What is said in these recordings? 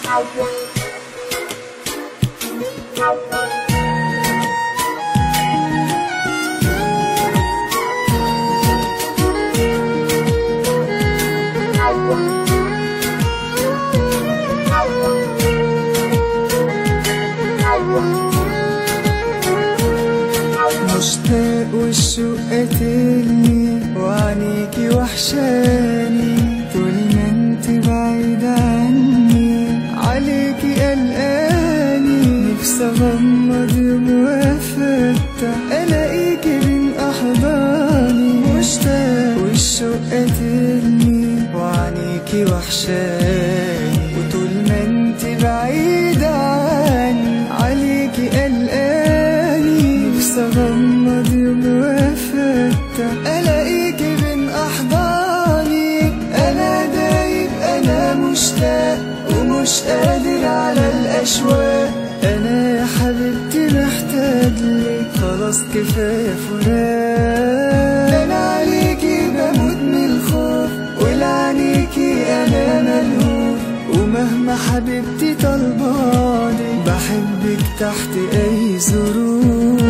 مشتاق والشوق قاتلني وعينيكي وحشاني طول ما انت بعيد عني عليكي قلقاني نفسي اغمض يوم وافتح الاقيكي بين احضاني مشتاق والشوق قاتلني وعينيكي وحشاني وطول ما انت بعيد عني عليكي قلقاني نفسي اغمض يوم وافتح الاقيكي بين احضاني انا دايب انا مشتاق ومش قادر على الاشواق انا يا حبيبتي محتاج لك خلاص كفايه فراق انا عليكي بموت من الخوف ولعنيكي انا ملهوف ومهما حبيبتي طلباني بحبك تحت اي ظروف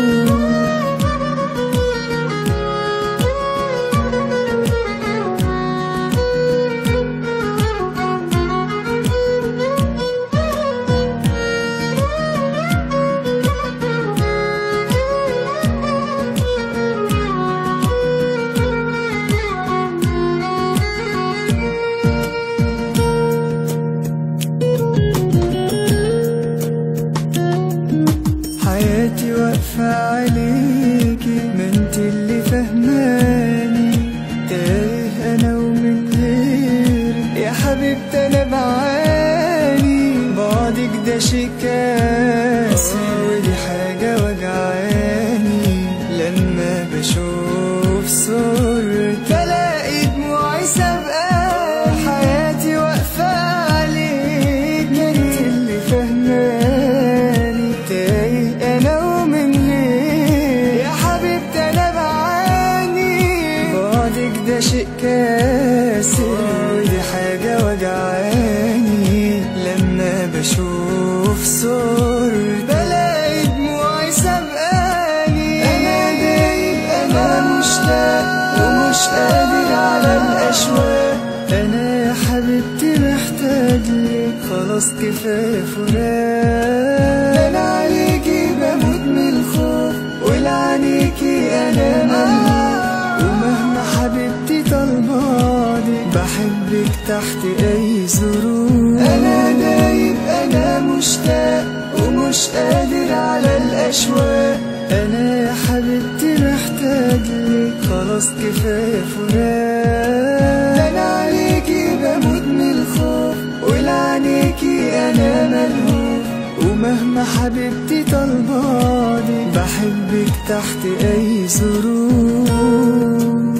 حياتي واقفة عليكي ما انت اللي فهماني تايه انا ومن غيرك يا حبيبتي انا بعاني بعدك ده شي كاسي ودي حاجة وجعاني لما بشوف صورتك بلاقي دموعي سابقة حياتي واقفة عليك انت اللي فهماني تايه انا ومن غير يا حبيبتي انا بعاني بعدك ده شيء كاسر ودي حاجة وجعاني لما بشوف صور بلاقي دموعي سابقاني انا دايب انا مشتاق ومش قادر على الاشواق انا يا حبيبتي محتاج لك خلاص كفايه فراق انا عليكي بموت من الخوف ولعنيكي انا ممنوع ومهما حبيبتي طلباني بحبك تحت اي ظروف انا دايب انا مشتاق ومش قادر على الاشواق انا يا حبيبتي محتاج لك خلاص كفايه فراق انا عليكي بموت من الخوف ولعنيكي انا ملهوف ومهما حبيبتي طلباني بحبك تحت اي ظروف